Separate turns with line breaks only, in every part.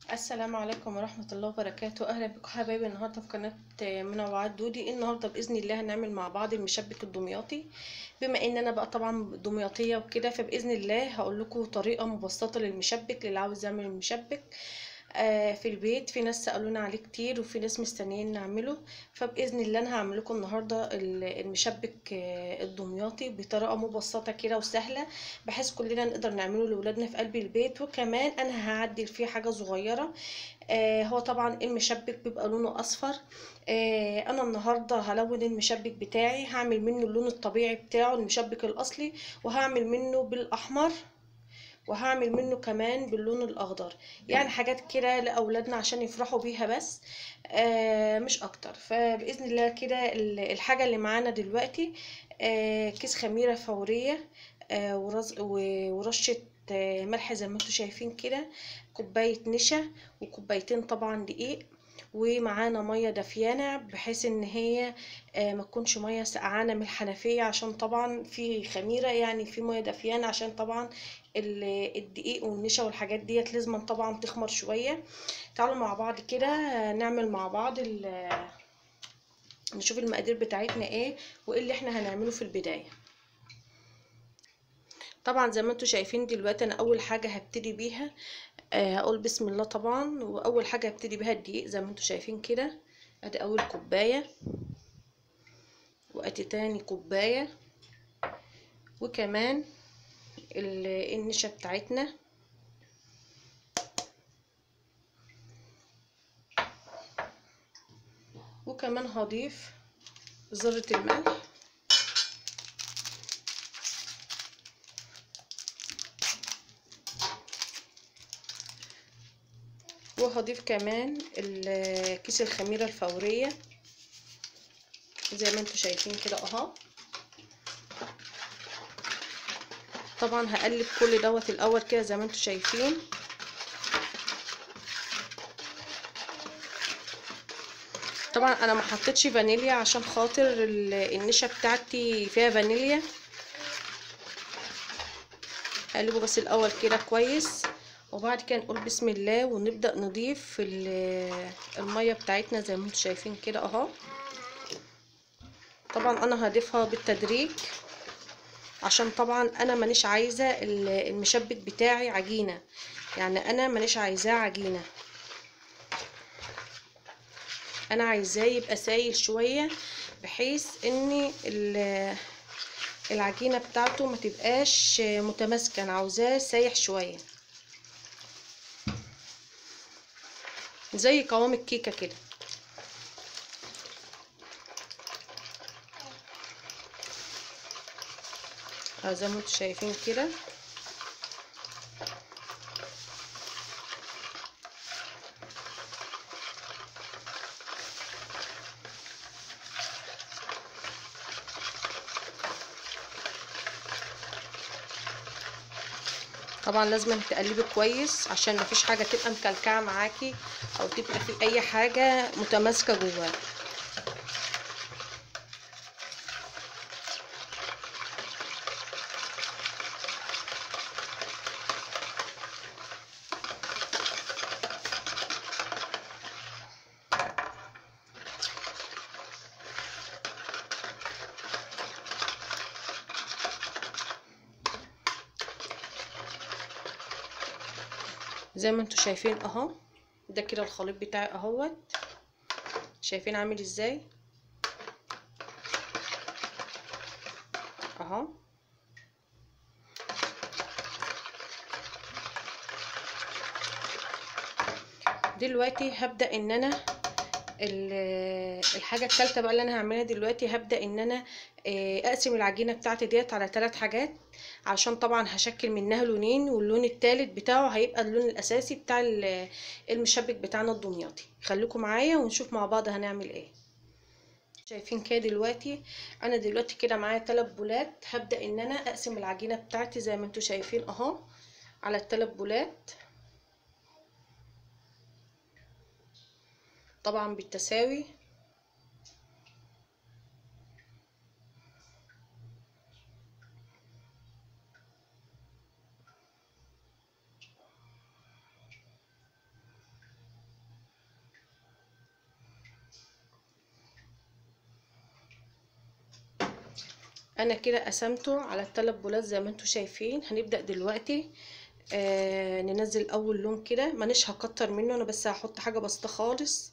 السلام عليكم ورحمة الله وبركاته أهلا بكم حبايبي النهاردة في قناة منوعات دودي النهاردة بإذن الله هنعمل مع بعض المشبك الدمياطي بما إن أنا بقى طبعا دمياطية وكده فبإذن الله هقول لكم طريقة مبسطة للمشبك للي عاوز يعمل المشبك آه في البيت في ناس سألونا عليه كتير وفي ناس مستنيين نعمله فبإذن الله أنا هعمل لكم النهاردة المشبك آه الدمياطي بطريقة مبسطة كده وسهلة بحيث كلنا نقدر نعمله لأولادنا في قلب البيت وكمان أنا هعدل فيه حاجة صغيرة آه هو طبعا المشبك بيبقى لونه أصفر آه أنا النهاردة هلون المشبك بتاعي هعمل منه اللون الطبيعي بتاعه المشبك الأصلي وهعمل منه بالأحمر وهعمل منه كمان باللون الاخضر يعني حاجات كده لاولادنا عشان يفرحوا بيها بس آه مش اكتر فباذن الله كده الحاجه اللي معانا دلوقتي آه كيس خميره فوريه آه ورشه آه ملح زي ما انتم شايفين كده كوبايه نشا وكوبايتين طبعا دقيق ومعانا ميه دافيانه بحيث ان هي ما تكونش ميه سقعانه من الحنفيه عشان طبعا في خميره يعني في ميه دافيانه عشان طبعا الدقيق والنشا والحاجات ديت لازم طبعا تخمر شويه تعالوا مع بعض كده نعمل مع بعض نشوف المقادير بتاعتنا ايه وايه اللي احنا هنعمله في البدايه طبعا زي ما انتم شايفين دلوقتي انا اول حاجه هبتدي بيها آه هقول بسم الله طبعا واول حاجه هبتدي بيها الدقيق زي ما انتم شايفين كده ادي اول كوبايه وادي تاني كوبايه وكمان النشا بتاعتنا وكمان هضيف ذره الملح وهضيف كمان كيس الخميره الفوريه زي ما انتم شايفين كده اهو طبعا هقلب كل دوت الاول كده زي ما انتم شايفين طبعا انا ما حطيتش فانيليا عشان خاطر النشا بتاعتي فيها فانيليا هقلبه بس الاول كده كويس وبعد كده نقول بسم الله ونبدا نضيف الميه بتاعتنا زي ما انتم شايفين كده اهو طبعا انا هضيفها بالتدريج عشان طبعا انا مانيش عايزه المشبك بتاعي عجينه يعني انا مانيش عايزاه عجينه انا عايزاه يبقى سايل شويه بحيث ان العجينه بتاعته ما تبقاش متماسكه انا عاوزاه سايح شويه زي قوام الكيكه كده زي ما انتم شايفين كده طبعا لازم تقلبي كويس عشان مفيش حاجه تبقى مكلكعه معاكي او تبقى في اي حاجه متماسكه جواها زي ما انتوا شايفين اهو ده كده الخليط بتاعي اهوت شايفين عامل ازاي اهو دلوقتي هبدا ان انا الحاجه الثالثه بقى اللي انا هعملها دلوقتي هبدا ان انا اقسم العجينه بتاعتي ديت على ثلاث حاجات عشان طبعا هشكل منها لونين واللون الثالث بتاعه هيبقى اللون الاساسي بتاع المشبك بتاعنا الدمياطي خليكم معايا ونشوف مع بعض هنعمل ايه شايفين كده دلوقتي انا دلوقتي كده معايا ثلاث بولات هبدا ان انا اقسم العجينه بتاعتي زي ما انتم شايفين اهو على الثلاث بولات طبعا بالتساوي انا كده قسمته على الثلاث بولات زي ما انتم شايفين هنبدأ دلوقتي آه ننزل اول لون كده مانيش هكتر منه انا بس هحط حاجة بسيطة خالص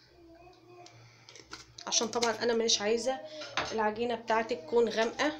عشان طبعا انا مانيش عايزة العجينة بتاعتي تكون غامقة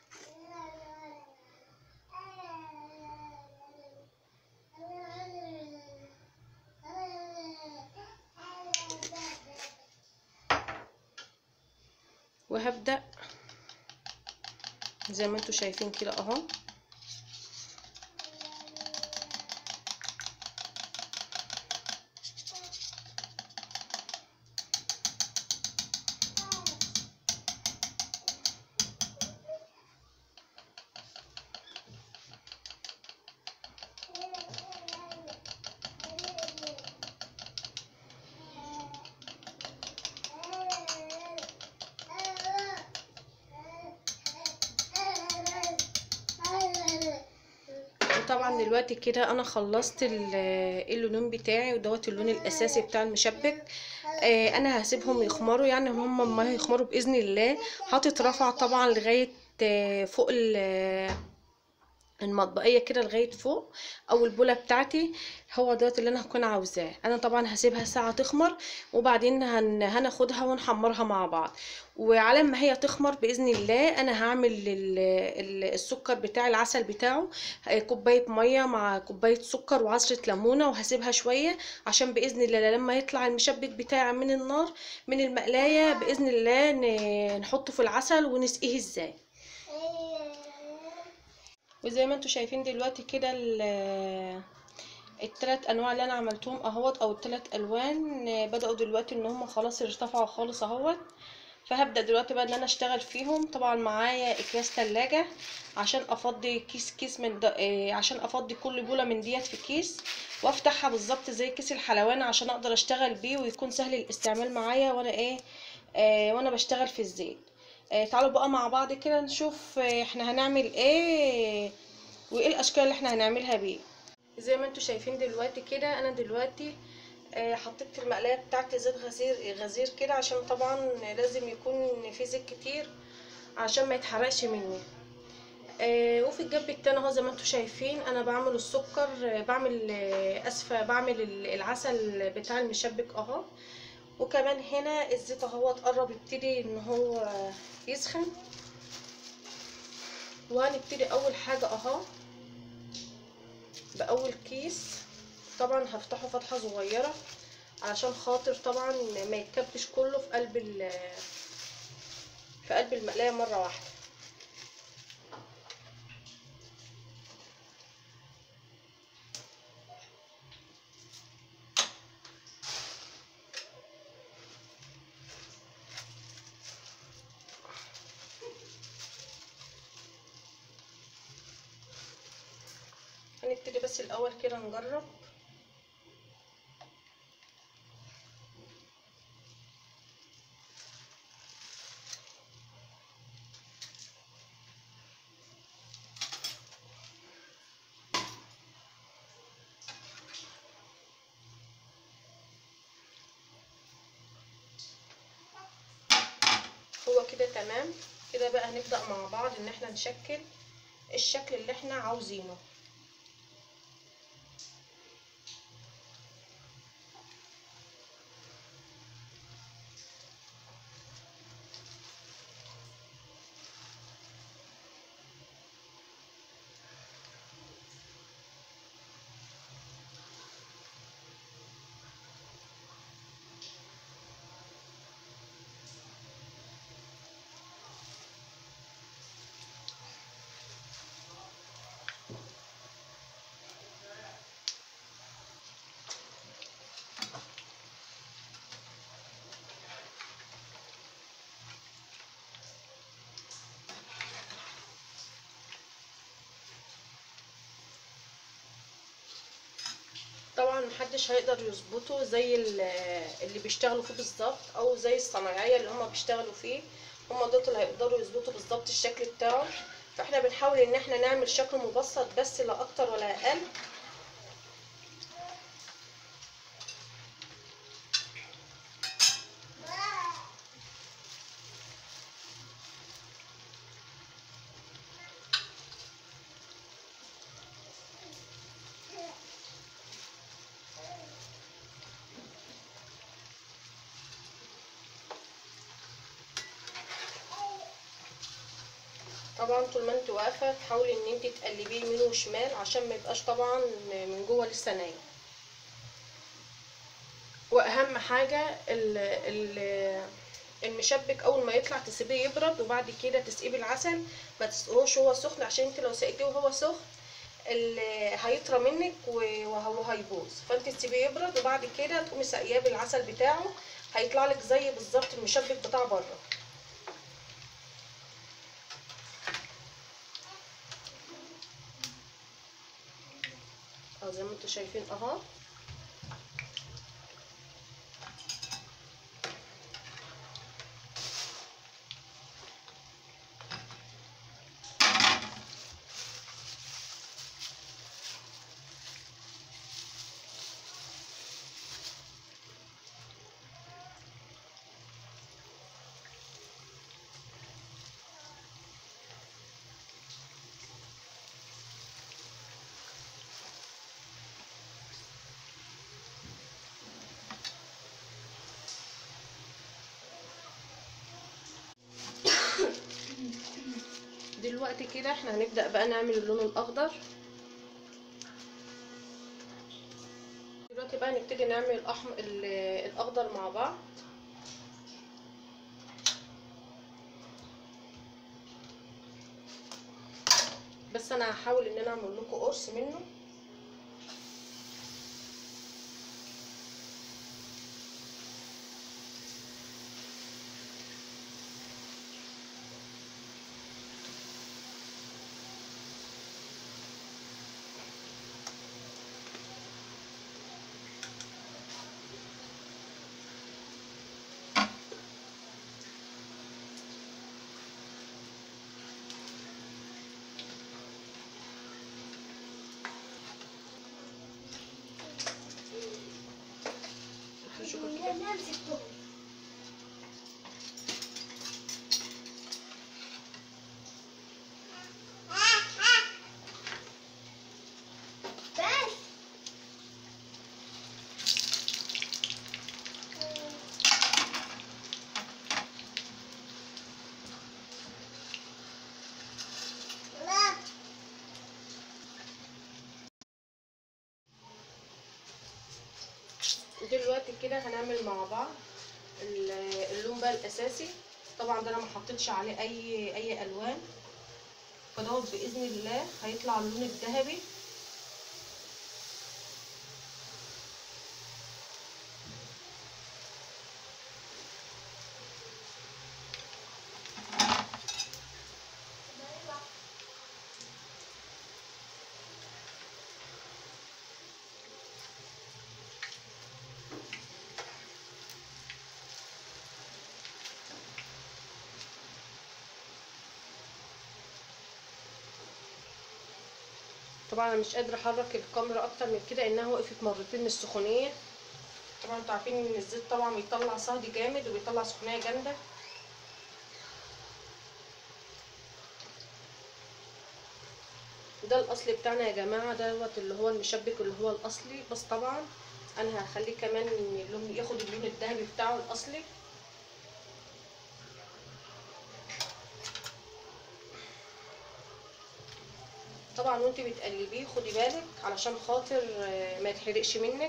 وهبدأ زي ما انتوا شايفين كده اهو وطبعا دلوقتي كده انا خلصت ال- اللون بتاعي ودوت اللون الاساسي بتاع المشبك آه انا هسيبهم يخمروا يعني هم ما هيخمروا باذن الله هتترفع طبعا لغايه آه، فوق ال- المطبقيه كده لغايه فوق او البوله بتاعتي هو دوت اللي انا هكون عاوزاه انا طبعا هسيبها ساعه تخمر وبعدين هن... هناخدها ونحمرها مع بعض وعلى ما هي تخمر باذن الله انا هعمل ال... ال- السكر بتاع العسل بتاعه آه، كوبايه ميه مع كوبايه سكر وعصره ليمونه وهسيبها شويه عشان باذن الله لما يطلع المشبك بتاعي من النار من المقلايه باذن الله ن... نحطه في العسل ونسقيه ازاي وزي ما انتوا شايفين دلوقتي كده ال- التلات انواع اللي انا عملتهم اهوت او التلات الوان آه، بدأوا دلوقتي ان هم خلاص ارتفعوا خالص اهوت فهبدأ دلوقتي بقى ان انا اشتغل فيهم طبعا معايا اكياس تلاجة عشان افضي كيس كيس من ده آه، عشان افضي كل بولة من ديت في كيس وافتحها بالظبط زي كيس الحلواني عشان اقدر اشتغل بيه ويكون سهل الاستعمال معايا وانا ايه آه وانا بشتغل في الزيت آه تعالوا بقى مع بعض كده نشوف آه احنا هنعمل ايه وايه الاشكال اللي احنا هنعملها بيه زي ما انتوا شايفين دلوقتي كده انا دلوقتي آه، حطيت في المقلايه بتاعتي زيت غزير غزير كده عشان طبعا لازم يكون في زيت كتير عشان ما يتحرقش مني آه، وفي الجنب التاني اهو زي ما انتوا شايفين انا بعمل السكر آه، بعمل آه، اسفه بعمل ال- العسل بتاع المشبك اهو وكمان هنا الزيت اهو قرب يبتدي ان هو يسخن وهنبتدي اول حاجه اهو باول كيس طبعا هفتحه فتحه صغيره علشان خاطر طبعا ما يتكبش كله في قلب ال في قلب المقلايه مره واحده هنبتدي بس الاول كده نجرب هو كده تمام كده بقى هنبدأ مع بعض ان احنا نشكل الشكل اللي احنا عاوزينه طبعا محدش هيقدر يظبطه زي ال- اللي بيشتغلوا فيه بالظبط او زي الصنايعيه اللي هما بيشتغلوا فيه هما دول اللي هيقدروا يظبطوا بالظبط الشكل بتاعه فاحنا بنحاول ان احنا نعمل شكل مبسط بس لا اكتر ولا اقل طبعا طول ما انت واقفه تحاولي ان انت تقلبيه يمين وشمال عشان ما يبقاش طبعا من جوه لسه نايم واهم حاجه ال ال المشبك اول ما يطلع تسيبيه يبرد وبعد كده تسقيه العسل ما تسقوهوش وهو سخن عشان انت لو سقيتيه وهو سخن هيطرى منك وهو هيبوظ فانت تسيبيه يبرد وبعد كده تقومي سقياه بالعسل بتاعه هيطلع لك زي بالظبط المشبك بتاع بره اه زي ما انتم شايفين اهو دلوقتي كده احنا هنبدأ بقى نعمل اللون الأخضر دلوقتي بقى نبتدي نعمل الأحمر الأخضر مع بعض بس أنا هحاول إن أنا أعمل لكم قرص منه شوفوا كده دلوقتي كده هنعمل مع بعض اللون بقى الاساسي طبعا ده انا ما حطيتش عليه اي اي الوان فدوت باذن الله هيطلع اللون الذهبي طبعا انا مش قادره احرك الكاميرا اكتر من كده انها وقفت مرتين من السخونيه طبعا انتوا عارفين ان الزيت طبعا بيطلع صهد جامد وبيطلع سخونيه جامده ده الاصلي بتاعنا يا جماعه دوت اللي هو المشبك اللي هو الاصلي بس طبعا انا هخليه كمان اللون ياخد اللون الذهبي بتاعه الاصلي طبعا وانت بتقلبيه خدي بالك علشان خاطر ما يتحرقش منك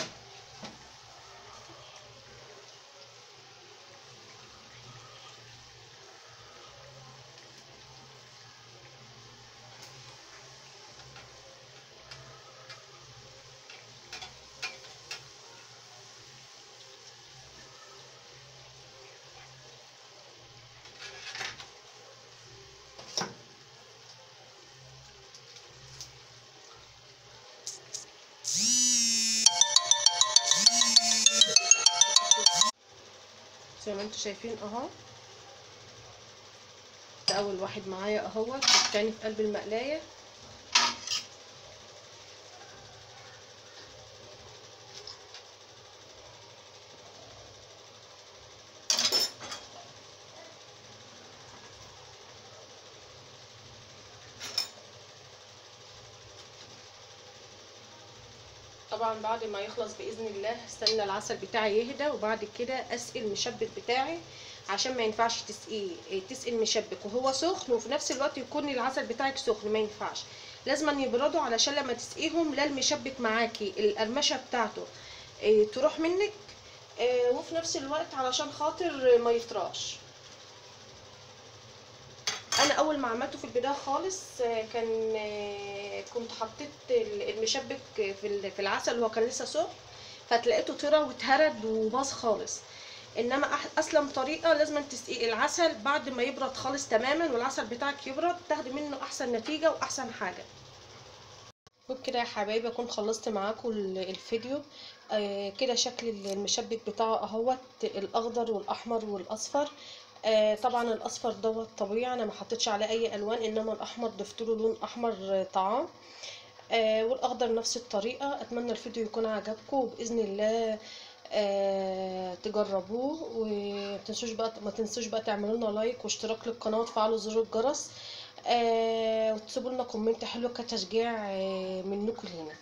زي ما انتوا شايفين اهو ده اول واحد معايا اهوت والتاني في قلب المقلايه طبعا بعد ما يخلص باذن الله استنى العسل بتاعي يهدى وبعد كده اسقي المشبك بتاعي عشان ما ينفعش تسقيه إيه، تسقي المشبك وهو سخن وفي نفس الوقت يكون العسل بتاعك سخن ما ينفعش لازم يبردوا علشان لما تسقيهم لا المشبك معاكي القرمشه بتاعته إيه، تروح منك إيه، وفي نفس الوقت علشان خاطر ما يطراش انا اول ما عملته في البدايه خالص آه، كان آه، كنت حطيت ال- المشبك في ال- في العسل وهو كان لسه سخن فتلاقيته طرى واتهرد وباظ خالص انما أح- اسلم طريقه لازم تسقي العسل بعد ما يبرد خالص تماما والعسل بتاعك يبرد تاخدي منه احسن نتيجه واحسن حاجه وبكده يا حبايبي اكون خلصت معاكم ال- الفيديو آه كده شكل المشبك بتاعه اهوت الاخضر والاحمر والاصفر آه طبعا الاصفر دوت طبيعي انا ما حطيتش عليه اي الوان انما الاحمر ضفت له لون احمر آه، طعام آه والاخضر نفس الطريقه اتمنى الفيديو يكون عجبكم وباذن الله آه تجربوه ومتنسوش بقى ما تنسوش بقى تعملوا لنا لايك واشتراك للقناه وتفعلوا زر الجرس آه وتسيبوا لنا كومنت حلو كتشجيع آه منكم لينا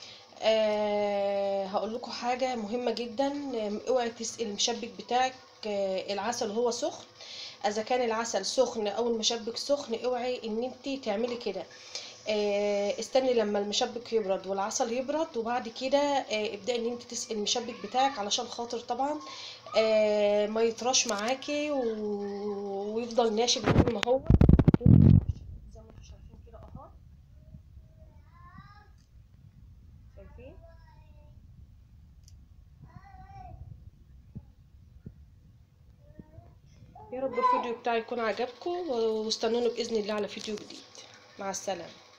آه هقول لكم حاجه مهمه جدا آه، اوعي تسقي المشبك بتاعك آه العسل وهو سخن اذا كان العسل سخن او المشبك سخن اوعي ان انت تعملي كده آه، استني لما المشبك يبرد والعسل يبرد وبعد كده آه، ابدأي ان انت تسقي المشبك بتاعك علشان خاطر طبعا آه، ما يطراش معاكي و- ويفضل ناشف زي ما هو زي ما انتم شايفين كده اهو شايفين يا رب الفيديو بتاعي يكون عجبكم واستنوني بإذن الله على فيديو جديد مع السلامة